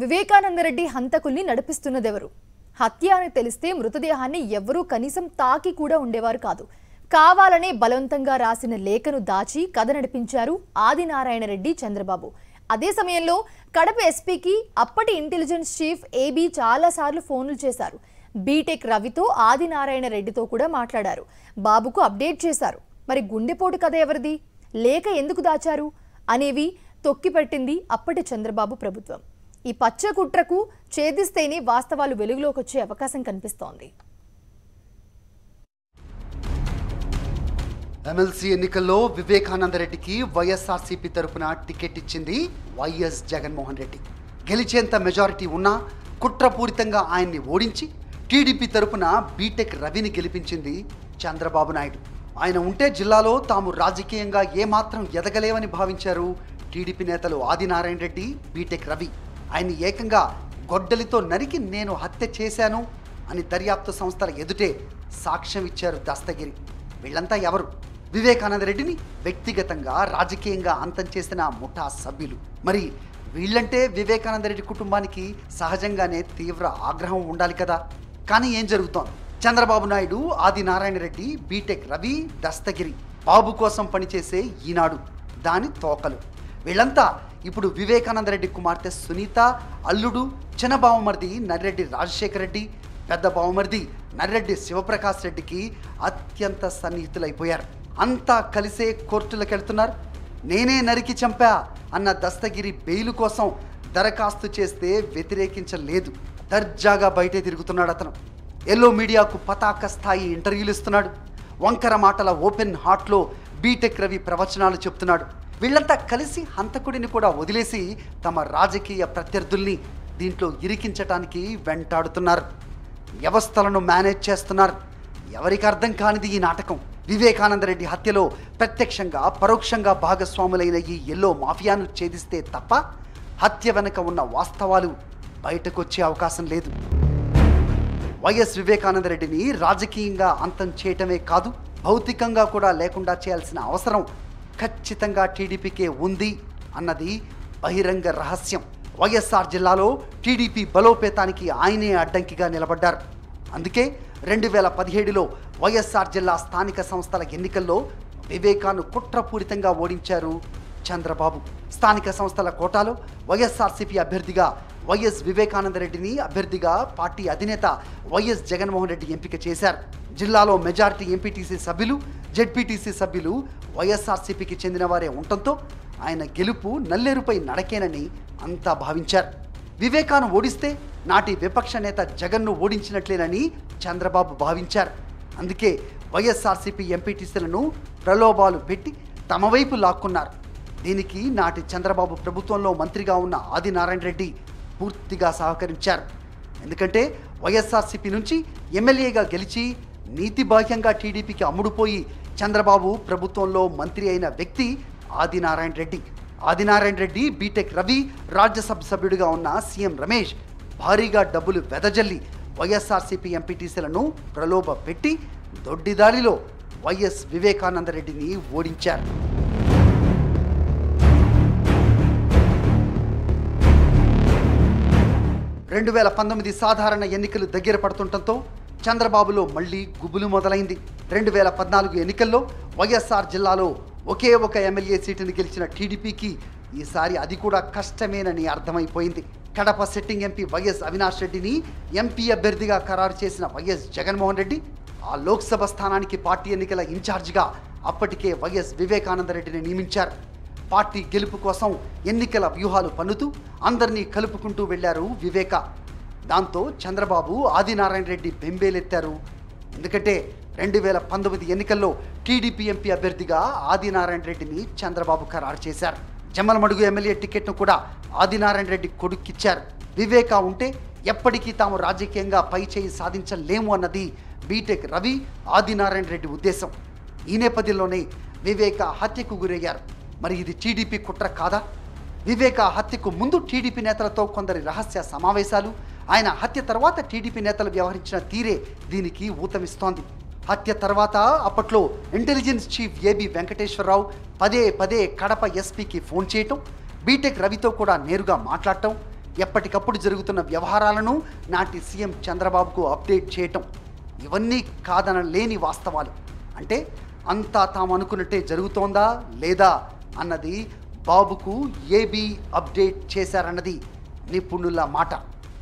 వివేకానందరెడ్డి హంతకుల్ని నడిపిస్తున్నదెవరు హత్య అని తెలిస్తే మృతదేహాన్ని ఎవ్వరూ కనీసం తాకి కూడా ఉండేవారు కాదు కావాలనే బలవంతంగా రాసిన లేఖను దాచి కథ నడిపించారు ఆదినారాయణ రెడ్డి చంద్రబాబు అదే సమయంలో కడప ఎస్పీకి అప్పటి ఇంటెలిజెన్స్ చీఫ్ ఏబీ చాలాసార్లు ఫోన్లు చేశారు బీటెక్ రవితో ఆదినారాయణ రెడ్డితో కూడా మాట్లాడారు బాబుకు అప్డేట్ చేశారు మరి గుండెపోటు కథ ఎవరిది లేఖ ఎందుకు దాచారు అనేవి తొక్కిపెట్టింది అప్పటి చంద్రబాబు ప్రభుత్వం ఈ పచ్చ కుట్రకు ఛేదిస్తేనే వాస్తవాలు వెలుగులోకి వచ్చే అవకాశం కనిపిస్తోంది ఎమ్మెల్సీ ఎన్నికల్లో వివేకానందరెడ్డికి వైఎస్ఆర్సీపీ తరపున టికెట్ ఇచ్చింది వైఎస్ జగన్మోహన్ రెడ్డి గెలిచేంత మెజారిటీ ఉన్నా కుట్రపూరితంగా ఆయన్ని ఓడించి టీడీపీ తరపున బీటెక్ రవిని గెలిపించింది చంద్రబాబు నాయుడు ఆయన ఉంటే జిల్లాలో తాము రాజకీయంగా ఏమాత్రం ఎదగలేవని భావించారు టీడీపీ నేతలు ఆదినారాయణ రెడ్డి బీటెక్ రవి ఆయన్ని ఏకంగా గొడ్డలితో నరికి నేను హత్య చేశాను అని దర్యాప్తు సంస్థల ఎదుటే సాక్ష్యం ఇచ్చారు దస్తగిరి వీళ్ళంతా ఎవరు వివేకానంద రెడ్డిని వ్యక్తిగతంగా రాజకీయంగా అంతం చేసిన ముఠా సభ్యులు మరి వీళ్ళంటే వివేకానంద రెడ్డి కుటుంబానికి సహజంగానే తీవ్ర ఆగ్రహం ఉండాలి కదా కానీ ఏం జరుగుతోంది చంద్రబాబు నాయుడు ఆది నారాయణ రెడ్డి బీటెక్ రవి దస్తగిరి బాబు కోసం పనిచేసే ఈనాడు దాని తోకలు వీళ్ళంతా ఇప్పుడు వివేకానంద రెడ్డి కుమార్తె సునీత అల్లుడు చిన్న బావమరిది నర్రెడ్డి రాజశేఖర రెడ్డి పెద్ద బావమరిది నర్రెడ్డి శివప్రకాష్ రెడ్డికి అత్యంత సన్నిహితులైపోయారు అంతా కలిసే కోర్టులకు వెళ్తున్నారు నేనే నరికి చంపా అన్న దస్తగిరి బెయిలు కోసం దరఖాస్తు చేస్తే వ్యతిరేకించలేదు దర్జాగా బయటే తిరుగుతున్నాడు అతను ఎల్లో మీడియాకు పతాక స్థాయి ఇంటర్వ్యూలు ఇస్తున్నాడు వంకర మాటల ఓపెన్ హార్ట్లో బీటెక్ రవి ప్రవచనాలు చెప్తున్నాడు వీళ్ళంతా కలిసి హంతకుడిని కూడా వదిలేసి తమ రాజకీయ ప్రత్యర్థుల్ని దీంట్లో ఇరికించటానికి వెంటాడుతున్నారు వ్యవస్థలను మేనేజ్ చేస్తున్నారు ఎవరికి అర్థం కానిది ఈ నాటకం వివేకానందరెడ్డి హత్యలో ప్రత్యక్షంగా పరోక్షంగా భాగస్వాములైన ఈ ఎల్లో మాఫియాను ఛేదిస్తే తప్ప హత్య వెనుక ఉన్న వాస్తవాలు బయటకొచ్చే అవకాశం లేదు వైఎస్ వివేకానందరెడ్డిని రాజకీయంగా అంతం చేయటమే కాదు భౌతికంగా కూడా లేకుండా చేయాల్సిన అవసరం ఖచ్చితంగా టీడీపీకే ఉంది అన్నది బహిరంగ రహస్యం వైఎస్ఆర్ జిల్లాలో టీడీపీ బలోపేతానికి ఆయనే అడ్డంకిగా నిలబడ్డారు అందుకే రెండు వేల పదిహేడులో వైఎస్ఆర్ జిల్లా స్థానిక సంస్థల ఎన్నికల్లో వివేకాను కుట్రపూరితంగా ఓడించారు చంద్రబాబు స్థానిక సంస్థల కోటాలో వైఎస్ఆర్సీపీ అభ్యర్థిగా వైఎస్ వివేకానందరెడ్డిని అభ్యర్థిగా పార్టీ అధినేత వైఎస్ జగన్మోహన్ రెడ్డి ఎంపిక చేశారు జిల్లాలో మెజారిటీ ఎంపీటీసీ సభ్యులు జెడ్పీటీసీ సభ్యులు వైఎస్ఆర్సీపీకి చెందిన వారే ఉండటంతో ఆయన గెలుపు నల్లేరుపై నడకేనని అంతా భావించారు వివేకాను ఓడిస్తే నాటి విపక్ష నేత జగన్ను ఓడించినట్లేనని చంద్రబాబు భావించారు అందుకే వైఎస్ఆర్సీపీ ఎంపీటీసీలను ప్రలోభాలు పెట్టి తమ వైపు లాక్కున్నారు దీనికి నాటి చంద్రబాబు ప్రభుత్వంలో మంత్రిగా ఉన్న ఆదినారాయణ రెడ్డి పూర్తిగా సహకరించారు ఎందుకంటే వైఎస్ఆర్సీపీ నుంచి ఎమ్మెల్యేగా గెలిచి నీతిబాహ్యంగా టీడీపీకి అమ్ముడుపోయి చంద్రబాబు ప్రభుత్వంలో మంత్రి అయిన వ్యక్తి ఆదినారాయణ రెడ్డి ఆదినారాయణ రెడ్డి బీటెక్ రవి రాజ్యసభ సభ్యుడిగా ఉన్న సీఎం రమేష్ భారీగా డబ్బులు వెదజల్లి వైఎస్ఆర్సీపీ ఎంపీటీసీలను ప్రలోభ పెట్టి దొడ్డిదారిలో వైఎస్ వివేకానందరెడ్డిని ఓడించారు రెండు వేల పంతొమ్మిది సాధారణ ఎన్నికలు దగ్గర పడుతుండటంతో చంద్రబాబులో మళ్ళీ గుబులు మొదలైంది రెండు వేల పద్నాలుగు ఎన్నికల్లో వైఎస్ఆర్ జిల్లాలో ఒకే ఒక ఎమ్మెల్యే సీటుని గెలిచిన టీడీపీకి ఈసారి అది కూడా కష్టమేనని అర్థమైపోయింది Kadapa sitting MP YS Avinash రెడ్డిని ఎంపీ అభ్యర్థిగా ఖరారు చేసిన వైఎస్ జగన్మోహన్ రెడ్డి ఆ లోక్సభ స్థానానికి పార్టీ ఎన్నికల ఇన్ఛార్జిగా అప్పటికే వైఎస్ వివేకానందరెడ్డిని నియమించారు పార్టీ గెలుపు కోసం ఎన్నికల వ్యూహాలు పన్నుతూ అందరినీ కలుపుకుంటూ వెళ్లారు వివేక దాంతో చంద్రబాబు ఆదినారాయణ రెడ్డి బెంబేలెత్తారు ఎందుకంటే రెండు వేల పంతొమ్మిది ఎన్నికల్లో టీడీపీ ఎంపీ అభ్యర్థిగా ఆదినారాయణ రెడ్డిని చంద్రబాబు ఖరారు చేశారు జమ్మలమడుగు ఎమ్మెల్యే టికెట్ను కూడా ఆదినారాయణ రెడ్డి కొడుక్కిచ్చారు వివేక ఉంటే ఎప్పటికీ తాము రాజకీయంగా పై చేయి సాధించలేము అన్నది బీటెక్ రవి ఆదినారాయణ రెడ్డి ఉద్దేశం ఈ నేపథ్యంలోనే వివేక హత్యకు గురయ్యారు మరి ఇది టీడీపీ కుట్ర కాదా వివేక హత్యకు ముందు టీడీపీ నేతలతో కొందరి రహస్య సమావేశాలు ఆయన హత్య తర్వాత టీడీపీ నేతలు వ్యవహరించిన తీరే దీనికి ఊతమిస్తోంది హత్య తర్వాత అప్పట్లో ఇంటెలిజెన్స్ చీఫ్ ఏబి వెంకటేశ్వరరావు పదే పదే కడప ఎస్పీకి ఫోన్ చేయటం బీటెక్ రవితో కూడా నేరుగా మాట్లాడటం ఎప్పటికప్పుడు జరుగుతున్న వ్యవహారాలను నాటి సీఎం చంద్రబాబుకు అప్డేట్ చేయటం ఇవన్నీ కాదనలేని వాస్తవాలు అంటే అంతా తాము అనుకున్నట్టే జరుగుతోందా లేదా అన్నది బాబుకు ఏబీ అప్డేట్ చేశారన్నది నిపుణుల మాట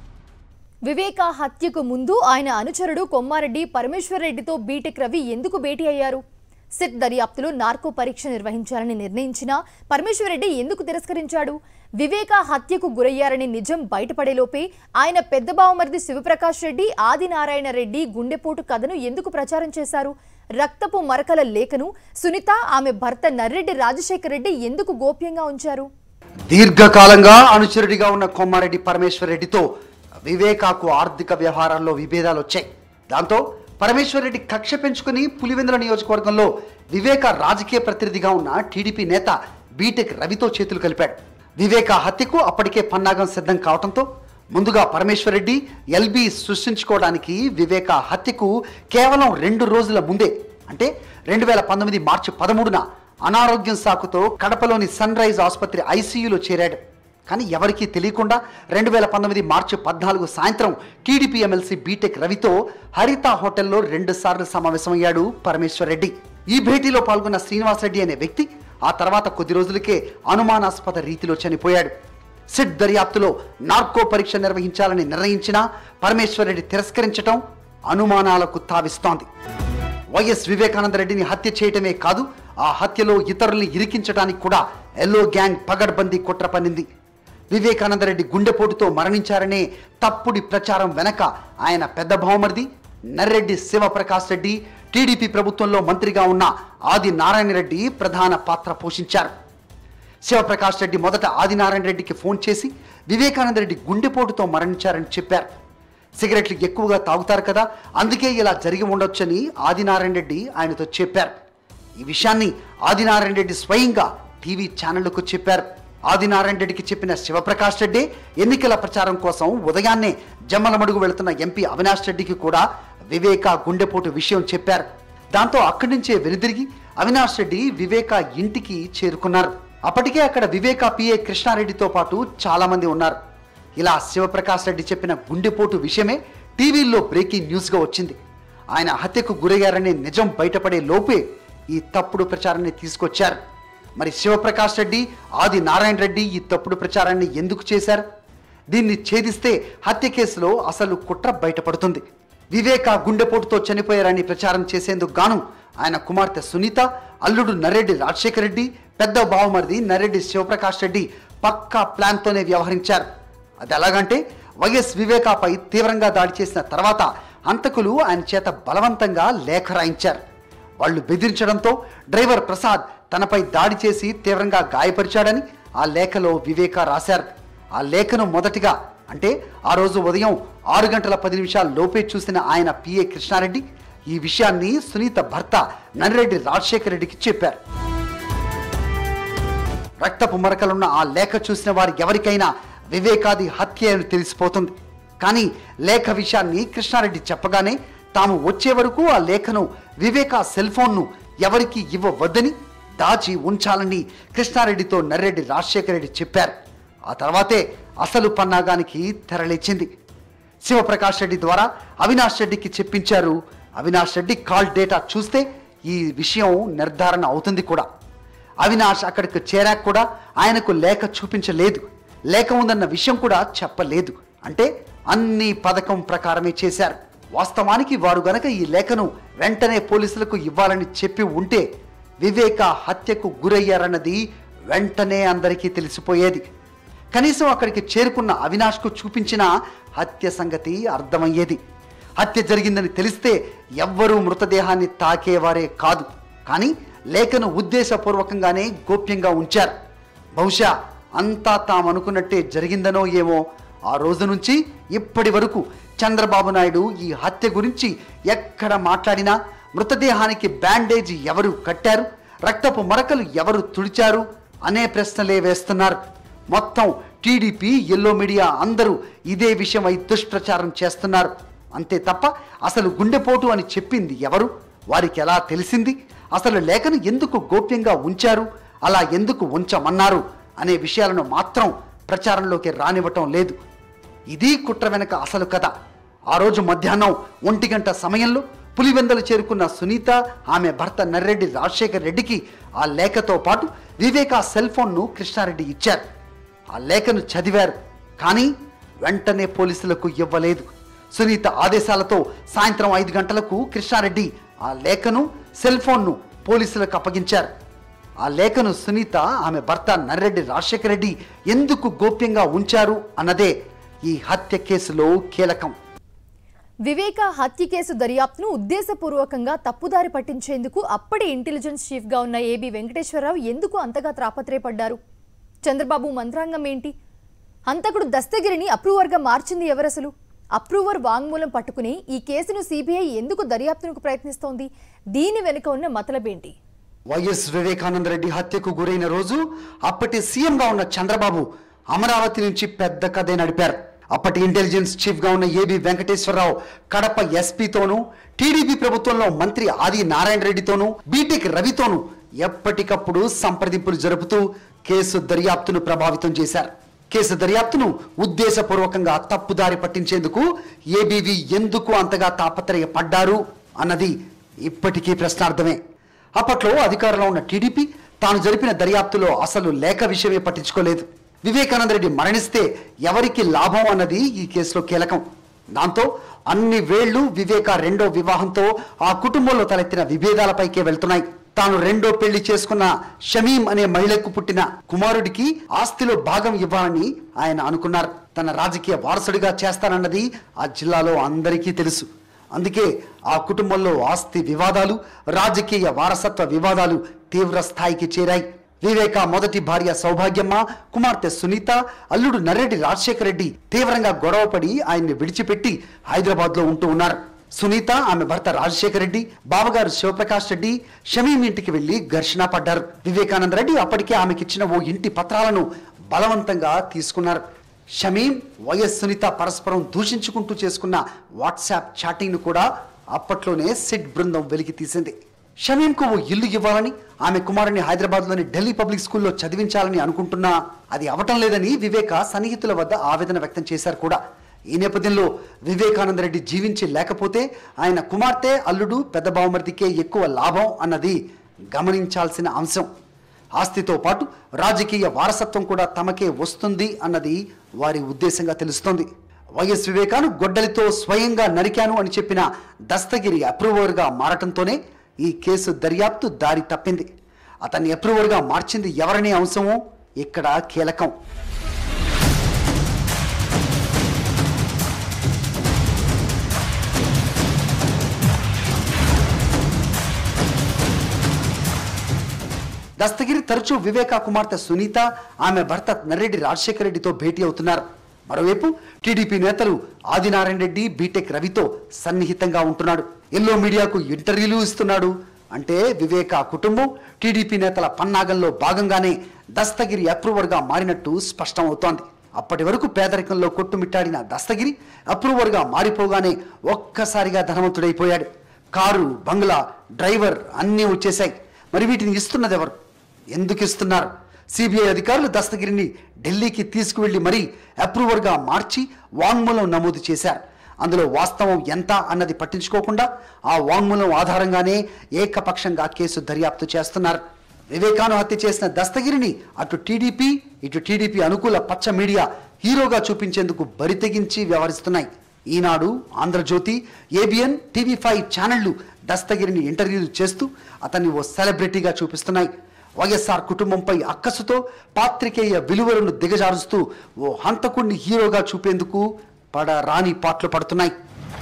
వివేక హత్యకు ముందు ఆయన అనుచరుడు కొమ్మారెడ్డి పరమేశ్వర్ రెడ్డితో బీటెక్ రవి ఎందుకు భేటీ అయ్యారు సిట్ దర్యాప్తులో నార్కో పరీక్ష నిర్వహించాలని నిర్ణయించినా పరమేశ్వర్ రెడ్డి ఎందుకు తిరస్కరించాడు వివేక హత్యకు గురయ్యారని నిజం బయటపడేలోపే ఆయన పెద్ద బావమరిది శివప్రకాష్ రెడ్డి ఆదినారాయణ రెడ్డి గుండెపోటు కథను ఎందుకు ప్రచారం చేశారు రక్తపు మరకల లేఖను సునీత ఆమె భర్త నర్రెడ్డి రాజశేఖర్ రెడ్డి ఎందుకు గోప్యంగా ఉంచారు దీర్ఘకాలంగా అనుచరుడిగా ఉన్న కొమ్మారెడ్డి పరమేశ్వర్ రెడ్డితో వివేకాకు ఆర్థిక వ్యవహారాల్లో విభేదాలు వచ్చాయి దాంతో పరమేశ్వర్ రెడ్డి కక్ష పెంచుకుని పులివెందుల నియోజకవర్గంలో వివేక రాజకీయ ప్రతినిధిగా ఉన్న టీడీపీ నేత బీటెక్ రవితో చేతులు కలిపాడు వివేక హత్యకు అప్పటికే పన్నాగం సిద్ధం కావడంతో ముందుగా పరమేశ్వర్ రెడ్డి ఎల్బీ సృష్టించుకోవడానికి వివేక హత్యకు కేవలం రెండు రోజుల ముందే అంటే రెండు వేల పంతొమ్మిది మార్చి పదమూడున అనారోగ్యం సాకుతో కడపలోని సన్ రైజ్ ఆసుపత్రి ఐసీయూలో చేరాడు కానీ ఎవరికీ తెలియకుండా రెండు వేల పంతొమ్మిది మార్చి పద్నాలుగు సాయంత్రం టీడీపీ ఎమ్మెల్సీ బీటెక్ రవితో హరిత హోటల్లో రెండు సార్లు సమావేశమయ్యాడు పరమేశ్వర్ రెడ్డి ఈ భేటీలో పాల్గొన్న శ్రీనివాసరెడ్డి అనే వ్యక్తి ఆ తర్వాత కొద్ది రోజులకే అనుమానాస్పద రీతిలో చనిపోయాడు సిట్ దర్యాప్తులో నార్కో పరీక్ష నిర్వహించాలని నిర్ణయించినా పరమేశ్వర్ రెడ్డి తిరస్కరించటం అనుమానాలకు తావిస్తోంది వైఎస్ వివేకానంద రెడ్డిని హత్య చేయటమే కాదు ఆ హత్యలో ఇతరుల్ని ఇరికించడానికి కూడా ఎల్లో గ్యాంగ్ పగడ్బందీ కుట్ర పన్నింది వివేకానంద రెడ్డి గుండెపోటుతో మరణించారనే తప్పుడి ప్రచారం వెనక ఆయన పెద్ద భావమరిది నర్రెడ్డి శివప్రకాష్ రెడ్డి టీడీపీ ప్రభుత్వంలో మంత్రిగా ఉన్న ఆది నారాయణ రెడ్డి ప్రధాన పాత్ర పోషించారు శివప్రకాష్ రెడ్డి మొదట ఆదినారాయణ రెడ్డికి ఫోన్ చేసి వివేకానంద రెడ్డి గుండెపోటుతో మరణించారని చెప్పారు సిగరెట్లు ఎక్కువగా తాగుతారు కదా అందుకే ఇలా జరిగి ఉండొచ్చని ఆదినారాయణ రెడ్డి ఆయనతో చెప్పారు ఈ విషయాన్ని ఆదినారాయణ రెడ్డి స్వయంగా టీవీ ఛానళ్లకు చెప్పారు ఆదినారాయణ రెడ్డికి చెప్పిన శివప్రకాష్ రెడ్డి ఎన్నికల ప్రచారం కోసం ఉదయాన్నే జమ్మలమడుగు వెళుతున్న ఎంపీ అవినాష్ రెడ్డికి కూడా వివేక గుండెపోటు విషయం చెప్పారు దాంతో అక్కడి నుంచే వెనుదిరిగి అవినాష్ రెడ్డి వివేక ఇంటికి చేరుకున్నారు అప్పటికే అక్కడ వివేక పిఏ కృష్ణారెడ్డితో పాటు చాలా మంది ఉన్నారు ఇలా శివప్రకాష్ రెడ్డి చెప్పిన గుండెపోటు విషయమే టీవీల్లో బ్రేకింగ్ న్యూస్గా వచ్చింది ఆయన హత్యకు గురయ్యారనే నిజం బయటపడే లోపే ఈ తప్పుడు ప్రచారాన్ని తీసుకొచ్చారు మరి శివప్రకాష్ రెడ్డి ఆది నారాయణ రెడ్డి ఈ తప్పుడు ప్రచారాన్ని ఎందుకు చేశారు దీన్ని ఛేదిస్తే హత్య కేసులో అసలు కుట్ర బయటపడుతుంది వివేక గుండెపోటుతో చనిపోయారని ప్రచారం చేసేందుకు గాను ఆయన కుమార్తె సునీత అల్లుడు నర్రెడ్డి రాజశేఖర రెడ్డి పెద్ద బావమరిది నర్రెడ్డి శివప్రకాష్ రెడ్డి పక్కా ప్లాన్తోనే వ్యవహరించారు అది ఎలాగంటే వైఎస్ వివేకాపై తీవ్రంగా దాడి చేసిన తర్వాత హంతకులు ఆయన చేత బలవంతంగా లేఖ రాయించారు వాళ్ళు బెదిరించడంతో డ్రైవర్ ప్రసాద్ తనపై దాడి చేసి తీవ్రంగా గాయపరిచాడని ఆ లేఖలో వివేక రాశారు ఆ లేఖను మొదటిగా అంటే ఆ రోజు ఉదయం ఆరు గంటల పది నిమిషాల లోపే చూసిన ఆయన పిఏ కృష్ణారెడ్డి ఈ విషయాన్ని సునీత భర్త నన్రెడ్డి రాజశేఖర రెడ్డికి చెప్పారు రక్తపు మరకలున్న ఆ లేఖ చూసిన వారి ఎవరికైనా వివేకాది హత్య అని తెలిసిపోతుంది కానీ లేఖ విషయాన్ని కృష్ణారెడ్డి చెప్పగానే తాము వచ్చే వరకు ఆ లేఖను వివేక సెల్ ఫోన్ను ఎవరికి ఇవ్వవద్దని దాచి ఉంచాలని కృష్ణారెడ్డితో నర్రెడ్డి రాజశేఖర రెడ్డి చెప్పారు ఆ తర్వాతే అసలు పన్నాగానికి తెరలేచింది శివప్రకాష్ రెడ్డి ద్వారా అవినాష్ రెడ్డికి చెప్పించారు అవినాష్ రెడ్డి కాల్ డేటా చూస్తే ఈ విషయం నిర్ధారణ అవుతుంది కూడా అవినాష్ అక్కడికి చేరాక కూడా ఆయనకు లేఖ చూపించలేదు లేఖ ఉందన్న విషయం కూడా చెప్పలేదు అంటే అన్ని పథకం ప్రకారమే చేశారు వాస్తవానికి వారు గనక ఈ లేఖను వెంటనే పోలీసులకు ఇవ్వాలని చెప్పి ఉంటే వివేక హత్యకు గురయ్యారన్నది వెంటనే అందరికీ తెలిసిపోయేది కనీసం అక్కడికి చేరుకున్న అవినాష్కు చూపించిన హత్య సంగతి అర్థమయ్యేది హత్య జరిగిందని తెలిస్తే ఎవ్వరూ మృతదేహాన్ని తాకేవారే కాదు కానీ లేఖను ఉద్దేశపూర్వకంగానే గోప్యంగా ఉంచారు బహుశా అంతా తామనుకున్నట్టే జరిగిందనో ఏమో ఆ రోజు నుంచి ఇప్పటి వరకు చంద్రబాబు నాయుడు ఈ హత్య గురించి ఎక్కడ మాట్లాడినా మృతదేహానికి బ్యాండేజ్ ఎవరు కట్టారు రక్తపు మరకలు ఎవరు తుడిచారు అనే ప్రశ్నలే వేస్తున్నారు మొత్తం టీడీపీ ఎల్లో మీడియా అందరూ ఇదే విషయమై దుష్ప్రచారం చేస్తున్నారు అంతే తప్ప అసలు గుండెపోటు అని చెప్పింది ఎవరు వారికి ఎలా తెలిసింది అసలు లేఖను ఎందుకు గోప్యంగా ఉంచారు అలా ఎందుకు ఉంచమన్నారు అనే విషయాలను మాత్రం ప్రచారంలోకి రానివ్వటం లేదు ఇది కుట్ర వెనక అసలు కథ ఆ రోజు మధ్యాహ్నం ఒంటి గంట సమయంలో పులివెందలు చేరుకున్న సునీత ఆమె భర్త నర్రెడ్డి రాజశేఖర్ రెడ్డికి ఆ లేఖతో పాటు వివేక సెల్ ఫోన్ను కృష్ణారెడ్డి ఇచ్చారు ఆ లేఖను చదివారు కానీ వెంటనే పోలీసులకు ఇవ్వలేదు సునీత ఆదేశాలతో సాయంత్రం ఐదు గంటలకు కృష్ణారెడ్డి ఆ లేఖను సెల్ ఫోన్ను పోలీసులకు అప్పగించారు ఆ లేఖను సునీత ఆమె భర్త నర్రెడ్డి రాజశేఖర రెడ్డి ఎందుకు గోప్యంగా ఉంచారు అన్నదే ఈ హత్య కేసులో కీలకం వివేక హత్య కేసు దర్యాప్తును ఉద్దేశపూర్వకంగా తప్పుదారి పట్టించేందుకు అప్పటి ఇంటెలిజెన్స్ చీఫ్గా ఉన్న ఏబి వెంకటేశ్వరరావు ఎందుకు అంతగా త్రాపత్రయపడ్డారు చంద్రబాబు మంత్రాంగం ఏంటి హంతకుడు దస్తగిరిని అప్రూవర్గా మార్చింది ఎవరసలు అప్రూవర్ వాంగ్మూలం పట్టుకుని ఈ కేసును సిబిఐ ఎందుకు దర్యాప్తునకు ప్రయత్నిస్తోంది దీని వెనుక ఉన్న మతలబేంటి వైఎస్ వివేకానంద రెడ్డి హత్యకు గురైన రోజు అప్పటి సీఎంగా ఉన్న చంద్రబాబు అమరావతి నుంచి పెద్ద కథే నడిపారు అప్పటి ఇంటెలిజెన్స్ చీఫ్గా ఉన్న ఏబి వెంకటేశ్వరరావు కడప ఎస్పీతోనూ టీడీపీ ప్రభుత్వంలో మంత్రి ఆది నారాయణ రెడ్డితోనూ బీటెక్ రవితోనూ ఎప్పటికప్పుడు సంప్రదింపులు జరుపుతూ కేసు దర్యాప్తును ప్రభావితం చేశారు కేసు దర్యాప్తును ఉద్దేశపూర్వకంగా తప్పుదారి పట్టించేందుకు ఏబీవీ ఎందుకు అంతగా తాపత్రయపడ్డారు అన్నది ఇప్పటికీ ప్రశ్నార్థమే అప్పట్లో అధికారంలో ఉన్న టీడీపీ తాను జరిపిన దర్యాప్తులో అసలు లేఖ విషయమే పట్టించుకోలేదు వివేకానంద రెడ్డి మరణిస్తే ఎవరికి లాభం అన్నది ఈ కేసులో కీలకం దాంతో అన్ని వేళ్లు వివేక రెండో వివాహంతో ఆ కుటుంబంలో తలెత్తిన విభేదాలపైకే వెళ్తున్నాయి తాను రెండో పెళ్లి చేసుకున్న షమీం అనే మహిళకు పుట్టిన కుమారుడికి ఆస్తిలో భాగం ఇవ్వాలని ఆయన అనుకున్నారు తన రాజకీయ వారసుడిగా చేస్తానన్నది ఆ జిల్లాలో అందరికీ తెలుసు అందుకే ఆ కుటుంబంలో ఆస్తి వివాదాలు రాజకీయ వారసత్వ వివాదాలు తీవ్ర స్థాయికి చేరాయి వివేక మొదటి భార్య సౌభాగ్యమ్మ కుమార్తె సునీత అల్లుడు నర్రెడ్డి రాజశేఖర రెడ్డి తీవ్రంగా గొడవపడి ఆయన్ని విడిచిపెట్టి హైదరాబాద్లో ఉంటూ ఉన్నారు సునీత ఆమె భర్త రాజశేఖర రెడ్డి బావగారు శివప్రకాష్ రెడ్డి షమీం ఇంటికి వెళ్లి ఘర్షణ పడ్డారు వివేకానంద రెడ్డి అప్పటికే ఆమెకిచ్చిన ఓ ఇంటి పత్రాలను బలవంతంగా తీసుకున్నారు షమీం వైఎస్ సునీత పరస్పరం దూషించుకుంటూ చేసుకున్న వాట్సాప్ చాటింగ్ను కూడా అప్పట్లోనే సిట్ బృందం వెలికి తీసింది షమీంకు ఓ ఇల్లు ఇవ్వాలని ఆమె కుమారుని హైదరాబాద్లోని ఢిల్లీ పబ్లిక్ స్కూల్లో చదివించాలని అనుకుంటున్నా అది అవటం లేదని వివేక సన్నిహితుల వద్ద ఆవేదన వ్యక్తం చేశారు కూడా ఈ నేపథ్యంలో వివేకానంద రెడ్డి జీవించి లేకపోతే ఆయన కుమార్తె అల్లుడు పెద్ద బావమరిదికే ఎక్కువ లాభం అన్నది గమనించాల్సిన అంశం ఆస్తితో పాటు రాజకీయ వారసత్వం కూడా తమకే వస్తుంది అన్నది వారి ఉద్దేశంగా తెలుస్తోంది వైఎస్ వివేకాను గొడ్డలితో స్వయంగా నరికాను అని చెప్పిన దస్తగిరి అప్రూవర్గా మారటంతోనే ఈ కేసు దర్యాప్తు దారి తప్పింది అతన్ని అప్రూవర్గా మార్చింది ఎవరనే అంశము ఇక్కడ కీలకం దస్తగిరి తరచూ వివేకా కుమార్తె సునీత ఆమె భర్త నర్రెడ్డి రాజశేఖర రెడ్డితో భేటీ అవుతున్నారు మరోవైపు టీడీపీ నేతలు ఆదినారాయణ రెడ్డి బీటెక్ రవితో సన్నిహితంగా ఉంటున్నాడు ఎల్లో మీడియాకు ఇంటర్వ్యూలు ఇస్తున్నాడు అంటే వివేక కుటుంబం టీడీపీ నేతల పన్నాగంలో భాగంగానే దస్తగిరి అప్రూవర్గా మారినట్టు స్పష్టం అవుతోంది అప్పటి వరకు పేదరికంలో కొట్టుమిట్టాడిన దస్తగిరి అప్రూవర్గా మారిపోగానే ఒక్కసారిగా ధనవంతుడైపోయాడు కారు బంగ్లా డ్రైవర్ అన్నీ వచ్చేశాయి మరి వీటిని ఇస్తున్నది ఎవరు ఎందుకు ఇస్తున్నారు సిబిఐ అధికారులు దస్తగిరిని ఢిల్లీకి తీసుకువెళ్లి మరీ అప్రూవర్గా మార్చి వాంగ్మూలం నమోదు చేశారు అందులో వాస్తవం ఎంత అన్నది పట్టించుకోకుండా ఆ వాంగ్మూలం ఆధారంగానే ఏకపక్షంగా కేసు దర్యాప్తు చేస్తున్నారు వివేకాను హత్య చేసిన దస్తగిరిని అటు టీడీపీ ఇటు టీడీపీ అనుకూల పచ్చ మీడియా హీరోగా చూపించేందుకు బరితెగించి వ్యవహరిస్తున్నాయి Eenadu Andhrajyothy ABN TV five ఛానళ్లు దస్తగిరిని ఇంటర్వ్యూలు చేస్తూ అతన్ని ఓ సెలబ్రిటీగా చూపిస్తున్నాయి వైఎస్ఆర్ కుటుంబంపై అక్కసుతో పాత్రికేయ విలువలను దిగజారుస్తూ ఓ హంతకుణ్ణి హీరోగా చూపేందుకు పడ రాని పాటలు పడుతున్నాయి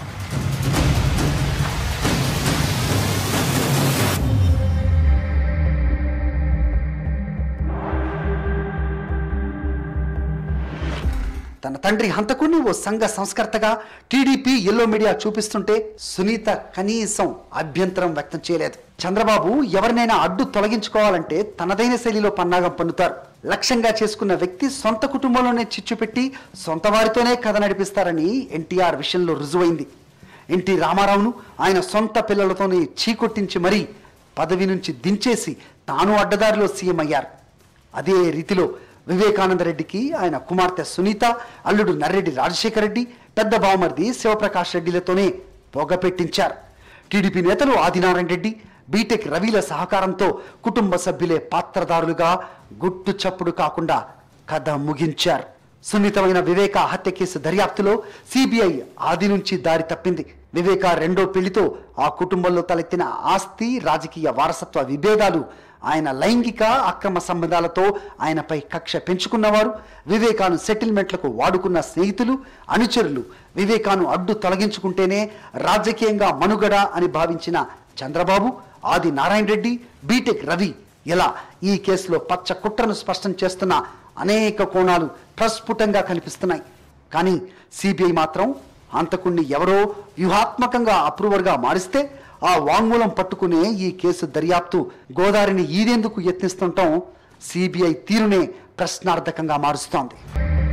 తన తండ్రి హంతకుణ్ణి ఓ సంఘ సంస్కర్తగా టీడీపీ ఎల్లో మీడియా చూపిస్తుంటే సునీత కనీసం అభ్యంతరం వ్యక్తం చేయలేదు చంద్రబాబు ఎవరినైనా అడ్డు తొలగించుకోవాలంటే తనదైన శైలిలో పన్నాగం పన్నుతారు లక్ష్యంగా చేసుకున్న వ్యక్తి సొంత కుటుంబంలోనే చిచ్చు పెట్టి సొంత వారితోనే కథ నడిపిస్తారని ఎన్టీఆర్ విషయంలో రుజువైంది ఎన్టీ రామారావును ఆయన సొంత పిల్లలతోనే చీకొట్టించి మరీ పదవి నుంచి దించేసి తాను అడ్డదారిలో సీఎం అయ్యారు అదే రీతిలో వివేకానంద రెడ్డికి ఆయన కుమార్తె సునీత అల్లుడు నర్రెడ్డి రాజశేఖర రెడ్డి పెద్ద బావమరిది శివప్రకాష్ రెడ్డిలతోనే పొగ పెట్టించారు టీడీపీ నేతలు ఆదినారాయణ రెడ్డి బీటెక్ రవిల సహకారంతో కుటుంబ సభ్యులే పాత్రదారులుగా గుట్టు చప్పుడు కాకుండా కథ ముగించారు సున్నితమైన వివేక హత్య కేసు దర్యాప్తులో సిబిఐ ఆది నుంచి దారి తప్పింది వివేక రెండో పెళ్లితో ఆ కుటుంబంలో తలెత్తిన ఆస్తి రాజకీయ వారసత్వ విభేదాలు ఆయన లైంగిక అక్రమ సంబంధాలతో ఆయనపై కక్ష పెంచుకున్నవారు వివేకాను సెటిల్మెంట్లకు వాడుకున్న స్నేహితులు అనుచరులు వివేకాను అడ్డు తొలగించుకుంటేనే రాజకీయంగా మనుగడ అని భావించిన చంద్రబాబు ఆది నారాయణ రెడ్డి బీటెక్ రవి ఇలా ఈ కేసులో పచ్చ కుట్రను స్పష్టం చేస్తున్న అనేక కోణాలు ప్రస్ఫుటంగా కనిపిస్తున్నాయి కానీ సిబిఐ మాత్రం హంతకుణ్ణి ఎవరో వ్యూహాత్మకంగా అప్రూవర్గా మారిస్తే ఆ వాంగ్మూలం పట్టుకునే ఈ కేసు దర్యాప్తు గోదావరిని ఈదేందుకు యత్నిస్తుండటం సిబిఐ తీరునే ప్రశ్నార్థకంగా మారుస్తోంది